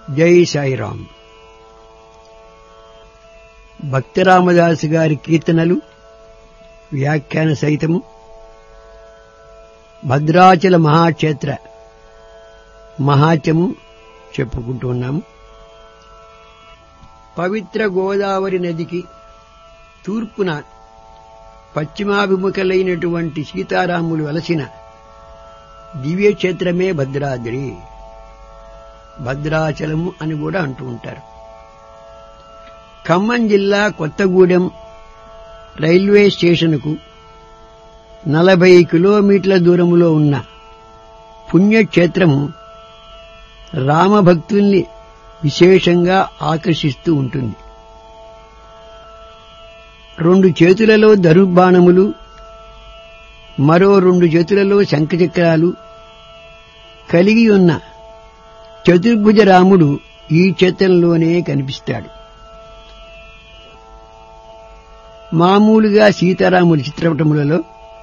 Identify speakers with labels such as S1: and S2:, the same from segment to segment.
S1: జై సాయిరాం భక్తరామదాసు గారి కీర్తనలు వ్యాఖ్యాన సహితము భద్రాచల మహాక్షేత్ర మహాత్యము చెప్పుకుంటూ ఉన్నాము పవిత్ర గోదావరి నదికి తూర్పున పశ్చిమాభిముఖులైనటువంటి సీతారాములు వలసిన దివ్యక్షేత్రమే భద్రాద్రి భద్రాచలము అని కూడా అంటూ ఉంటారు ఖమ్మం జిల్లా కొత్తగూడెం రైల్వే స్టేషన్కు నలభై కిలోమీటర్ల దూరంలో ఉన్న పుణ్యక్షేత్రము రామభక్తుల్ని విశేషంగా ఆకర్షిస్తూ ఉంటుంది రెండు చేతులలో దరుబాణములు మరో రెండు చేతులలో శంఖచక్రాలు కలిగి ఉన్న చతుర్భుజ రాముడు ఈ క్షేత్రంలోనే కనిపిస్తాడు మామూలుగా సీతారాముల చిత్రపటములలో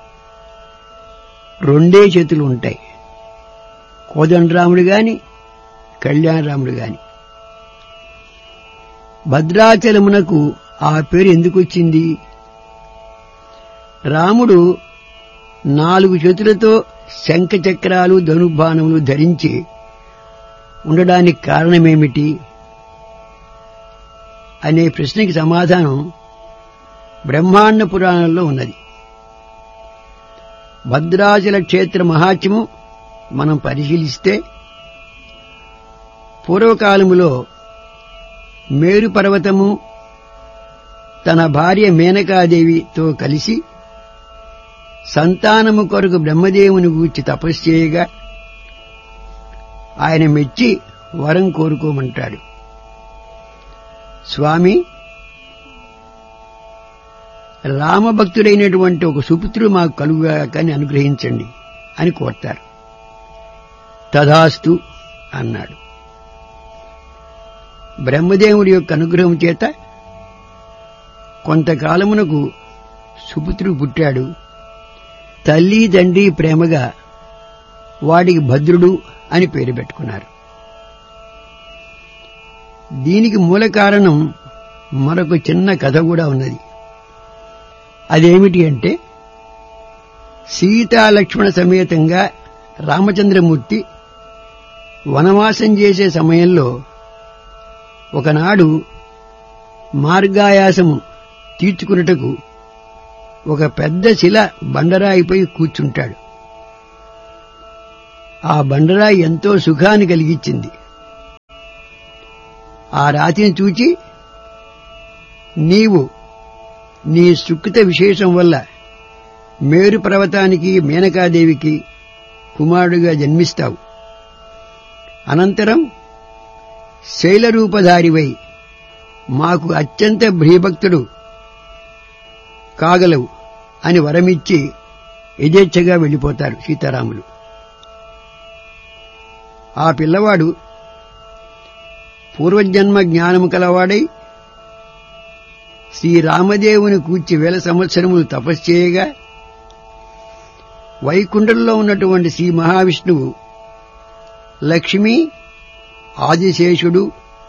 S1: రెండే చేతులు ఉంటాయి కోదండరాముడు గాని కళ్యాణరాముడు గాని భద్రాచలమునకు ఆ పేరు ఎందుకు వచ్చింది రాముడు నాలుగు చేతులతో శంఖచక్రాలు ధనుబాణములు ధరించి ఉండడానికి కారణమేమిటి అనే ప్రశ్నకి సమాధానం బ్రహ్మాండ పురాణంలో ఉన్నది భద్రాచల క్షేత్ర మహాత్యము మనం పరిశీలిస్తే పూర్వకాలములో మేరు పర్వతము తన భార్య మేనకాదేవితో కలిసి సంతానము కొరకు బ్రహ్మదేవుని గూర్చి తపస్సు చేయగా ఆయన మెచ్చి వరం కోరుకోమంటాడు స్వామి రామభక్తుడైనటువంటి ఒక సుపుత్రుడు మాకు కలుగాకని అనుగ్రహించండి అని కోరతారు తథాస్తు అన్నాడు బ్రహ్మదేవుడి యొక్క అనుగ్రహం చేత కొంతకాలమునకు సుపుత్రుడు పుట్టాడు తల్లి తండ్రి ప్రేమగా వాడికి భద్రుడు అని పేరు పెట్టుకున్నారు దీనికి మూల కారణం మరొక చిన్న కథ కూడా ఉన్నది అదేమిటి అంటే సీతాలక్ష్మణ సమేతంగా రామచంద్రమూర్తి వనవాసం చేసే సమయంలో ఒకనాడు మార్గాయాసము తీర్చుకున్నటకు ఒక పెద్ద శిల బండరాయిపై కూర్చుంటాడు ఆ బండరాయి ఎంతో సుఖాన్ని కలిగించింది ఆ రాతిని చూచి నీవు నీ సుకృత విశేషం వల్ల మేరు పర్వతానికి మేనకాదేవికి కుమారుడుగా జన్మిస్తావు అనంతరం శైలరూపధారివై మాకు అత్యంత భ్రియభక్తుడు కాగలవు అని వరమిచ్చి యజేచ్ఛగా వెళ్లిపోతారు సీతారాములు ఆ పిల్లవాడు పూర్వజన్మ జ్ఞానము కలవాడై శ్రీరామదేవుని కూర్చి వేల సంవత్సరములు తపస్సు చేయగా వైకుంఠంలో ఉన్నటువంటి శ్రీ మహావిష్ణువు లక్ష్మి ఆదిశేషుడు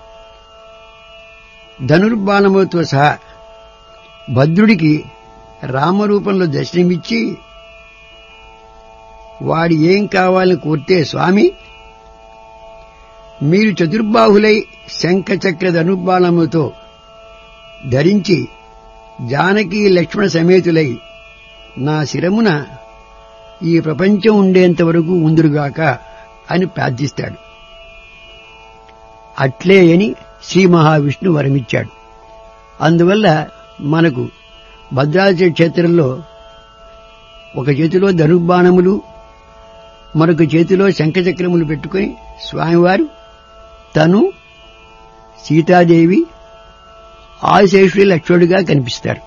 S1: ధనుర్బాణములతో సహా భద్రుడికి రామరూపంలో దర్శనమిచ్చి వాడి ఏం కావాలని కోరితే స్వామి మీరు చతుర్బాహులై శంఖచక్ర ధనుర్బాణములతో ధరించి జానకి లక్ష్మణ సమేతులై నా శిరమున ఈ ప్రపంచం ఉండేంత వరకు ఉందురుగాక అని ప్రార్థిస్తాడు అట్లే అని శ్రీ మహావిష్ణు వరమిచ్చాడు అందువల్ల మనకు భద్రాచల క్షేత్రంలో ఒక చేతిలో ధనుర్బాణములు మరొక చేతిలో శంఖచక్రములు పెట్టుకుని స్వామివారు తను సీతాదేవి ఆశేషుడి లక్ష్యుడిగా కనిపిస్తారు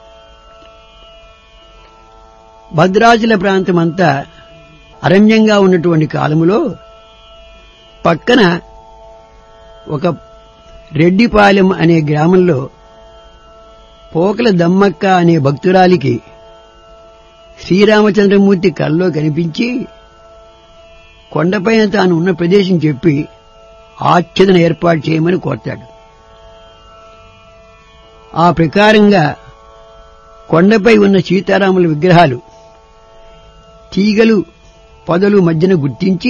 S1: భద్రాచల ప్రాంతం అంతా అరణ్యంగా ఉన్నటువంటి కాలములో పక్కన ఒక రెడ్డిపాలెం అనే గ్రామంలో పోకల దమ్మక్క అనే భక్తురాలికి శ్రీరామచంద్రమూర్తి కల్లో కనిపించి కొండపైన తాను ఉన్న ప్రదేశం చెప్పి ఆచ్ఛదన ఏర్పాటు చేయమని కోరతాడు ఆ ప్రకారంగా కొండపై ఉన్న సీతారాముల విగ్రహాలు తీగలు పొదలు మధ్యన గుర్తించి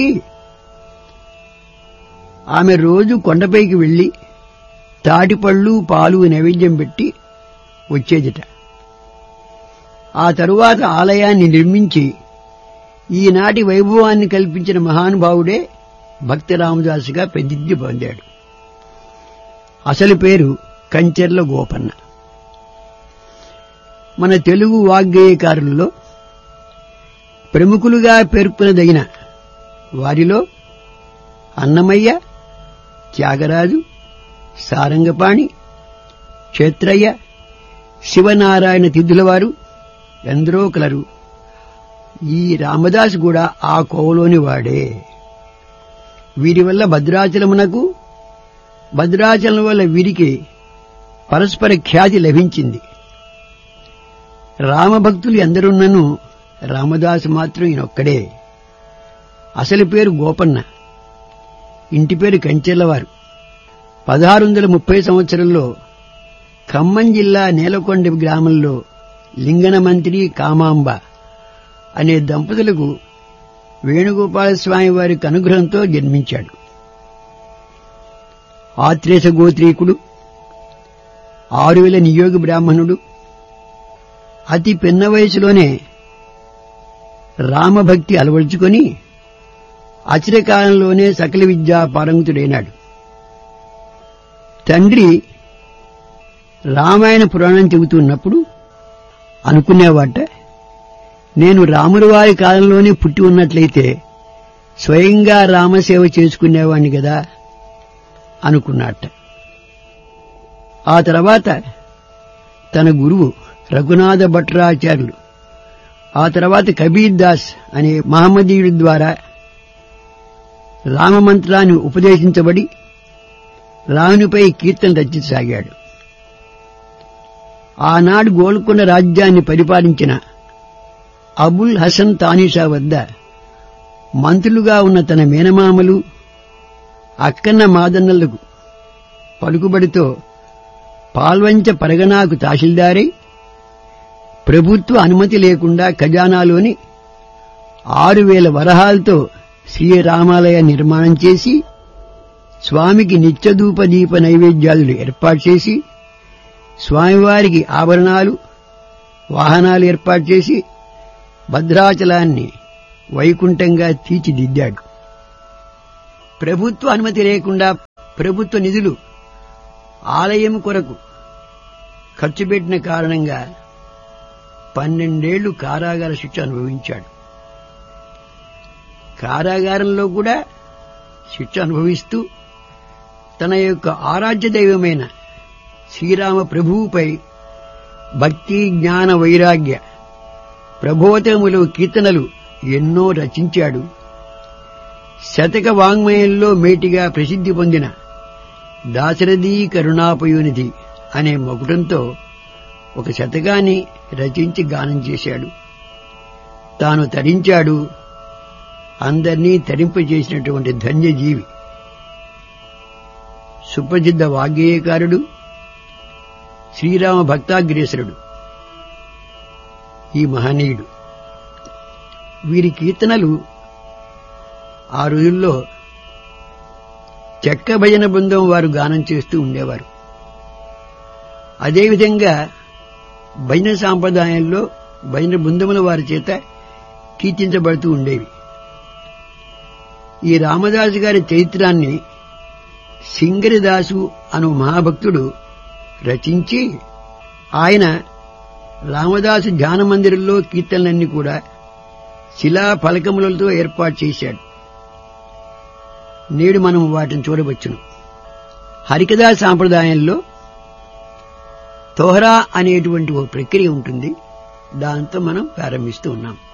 S1: ఆమె రోజు కొండపైకి వెళ్లి తాటిపళ్ళు పాలు నైవేద్యం పెట్టి వచ్చేదిట ఆ తరువాత ఆలయాన్ని నిర్మించి ఈనాటి వైభవాన్ని కల్పించిన మహానుభావుడే భక్త రామదాసుగా ప్రసిద్ధి పొందాడు అసలు పేరు కంచెర్ల గోపన్న మన తెలుగు వాగ్గేయకారుల్లో ప్రముఖులుగా పేర్కొనదగిన వారిలో అన్నమయ్య త్యాగరాజు సారంగపాణి క్షేత్రయ్య శివనారాయణ తిథులవారు ఎందరో కలరు ఈ రామదాస్ కూడా ఆ కోవలోని వాడే వీరి వల్ల భద్రాచలమునకు భద్రాచలం వల్ల వీరికి పరస్పర ఖ్యాతి లభించింది రామభక్తులు ఎందరున్నను రామదాసు మాత్రం ఈయనొక్కడే అసలు పేరు గోపన్న ఇంటి పేరు కంచెల్లవారు పదహారు వందల ముప్పై సంవత్సరంలో ఖమ్మం జిల్లా నేలకొండ గ్రామంలో లింగన మంత్రి కామాంబ అనే దంపతులకు వేణుగోపాల స్వామి వారి అనుగ్రహంతో జన్మించాడు ఆత్రేస గోత్రీకుడు ఆరువేల నియోగ బ్రాహ్మణుడు అతి పిన్న వయసులోనే రామభక్తి అలవరుచుకొని అచిరకాలంలోనే సకల విద్యా పారంగుతుడైనాడు తండ్రి రామాయణ పురాణం చెబుతున్నప్పుడు అనుకునేవాట నేను రాముల వారి కాలంలోనే పుట్టి ఉన్నట్లయితే స్వయంగా రామసేవ చేసుకునేవాణ్ణి కదా అనుకున్నట్ట ఆ తర్వాత తన గురువు రఘునాథ భట్రాచార్యులు ఆ తర్వాత కబీర్ దాస్ అనే మహమ్మదీయుడి ద్వారా రామమంత్రాన్ని ఉపదేశించబడి రామునిపై కీర్తన రచించసాగాడు ఆనాడు గోల్కొండ రాజ్యాన్ని పరిపాలించిన అబుల్ హసన్ తానిషా వద్ద మంత్రులుగా ఉన్న తన మేనమామలు అక్కన్న మాదన్నలకు పలుకుబడితో పాల్వంచ పరగనాకు తహసీల్దారై ప్రభుత్వ అనుమతి లేకుండా ఖజానాలోని ఆరు వేల వరహాలతో శ్రీరామాలయ నిర్మాణం చేసి స్వామికి నిత్యధూప దీప నైవేద్యాలు ఏర్పాటు చేసి స్వామివారికి ఆభరణాలు వాహనాలు ఏర్పాటు చేసి భద్రాచలాన్ని వైకుంఠంగా తీర్చిదిద్దాడు ప్రభుత్వ అనుమతి లేకుండా ప్రభుత్వ నిధులు ఆలయం కొరకు ఖర్చు పెట్టిన కారణంగా పన్నెండేళ్లు కారాగార శిక్ష అనుభవించాడు కారాగారంలో కూడా శిక్ష అనుభవిస్తూ తన యొక్క ఆరాధ్య దైవమైన శ్రీరామ ప్రభువుపై భక్తి జ్ఞాన వైరాగ్య ప్రబోధములు కీర్తనలు ఎన్నో రచించాడు శతక వాంగ్మయంలో మేటిగా ప్రసిద్ధి పొందిన దాశరథీ కరుణాపయోనిధి అనే మకుటంతో ఒక శతకాన్ని రచించి గానం చేశాడు తాను తరించాడు అందర్నీ తరింపజేసినటువంటి ధన్యజీవి సుప్రసిద్ధ వాగ్గేయకారుడు శ్రీరామ భక్తాగ్రేసరుడు ఈ మహనీయుడు వీరి కీర్తనలు ఆ రోజుల్లో చెక్క భజన బృందం వారు గానం చేస్తూ ఉండేవారు అదేవిధంగా భజన సాంప్రదాయంలో భజన బృందముల వారి చేత కీర్తించబడుతూ ఉండేవి ఈ రామదాసు గారి చరిత్రాన్ని సింగరిదాసు అను మహాభక్తుడు రచించి ఆయన రామదాసు ధ్యాన మందిరంలో కీర్తనలన్నీ కూడా శిలా ఫలకములతో ఏర్పాటు చేశాడు నేడు మనం వాటిని చూడవచ్చును హరికథా సాంప్రదాయంలో తోహరా అనేటువంటి ఒక ప్రక్రియ ఉంటుంది దాంతో మనం ప్రారంభిస్తూ ఉన్నాం